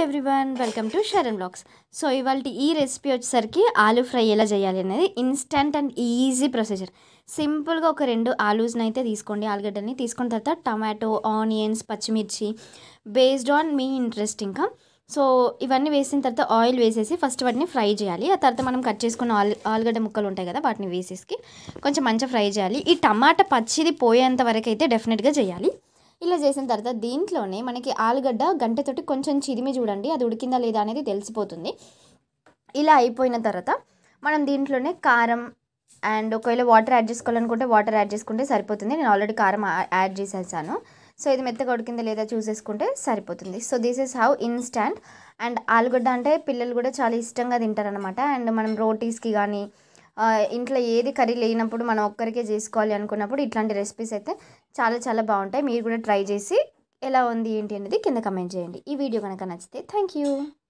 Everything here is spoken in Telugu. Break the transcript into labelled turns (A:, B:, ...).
A: everyone welcome to Sharan blogs so ఇవాళ ఈ రెసిపీ వచ్చేసరికి ఆలూ ఫ్రై ఎలా చేయాలి అనేది ఇన్స్టంట్ అండ్ ఈజీ ప్రొసీజర్ సింపుల్గా ఒక రెండు ఆలూస్ని అయితే తీసుకోండి ఆలుగడ్డని తీసుకున్న తర్వాత టమాటో ఆనియన్స్ పచ్చిమిర్చి బేస్డ్ ఆన్ మీ ఇంట్రెస్ట్ ఇంకా సో ఇవన్నీ వేసిన తర్వాత ఆయిల్ వేసేసి ఫస్ట్ వాటిని ఫ్రై చేయాలి ఆ తర్వాత మనం కట్ చేసుకున్న ఆలు ఆలుగడ్డ ముక్కలు ఉంటాయి కదా వాటిని వేసేసి కొంచెం మంచిగా ఫ్రై చేయాలి ఈ టమాటా పచ్చిది పోయేంత వరకు అయితే డెఫినెట్గా చేయాలి ఇలా చేసిన తర్వాత దీంట్లోనే మనకి ఆలుగడ్డ గంటతోటి కొంచెం చిరిమి చూడండి అది ఉడికిందా లేదా అనేది తెలిసిపోతుంది ఇలా అయిపోయిన తర్వాత మనం దీంట్లోనే కారం అండ్ ఒకవేళ వాటర్ యాడ్ చేసుకోవాలనుకుంటే వాటర్ యాడ్ చేసుకుంటే సరిపోతుంది నేను ఆల్రెడీ కారం ఆ- యాడ్ చేసేసాను సో ఇది మెత్తగా ఉడికిందా లేదా చూసేసుకుంటే సరిపోతుంది so this is how instant and ఆలుగడ్డ అంటే పిల్లలు కూడా చాలా ఇష్టంగా తింటారనమాట అండ్ మనం రోటీస్కి కానీ ఆ, ఇంట్లో ఏది కర్రీ లేనప్పుడు మనం ఒక్కరికే చేసుకోవాలి అనుకున్నప్పుడు ఇట్లాంటి రెసిపీస్ అయితే చాలా చాలా బాగుంటాయి మీరు కూడా ట్రై చేసి ఎలా ఉంది ఏంటి అనేది కింద కమెంట్ చేయండి ఈ వీడియో కనుక నచ్చితే థ్యాంక్ యూ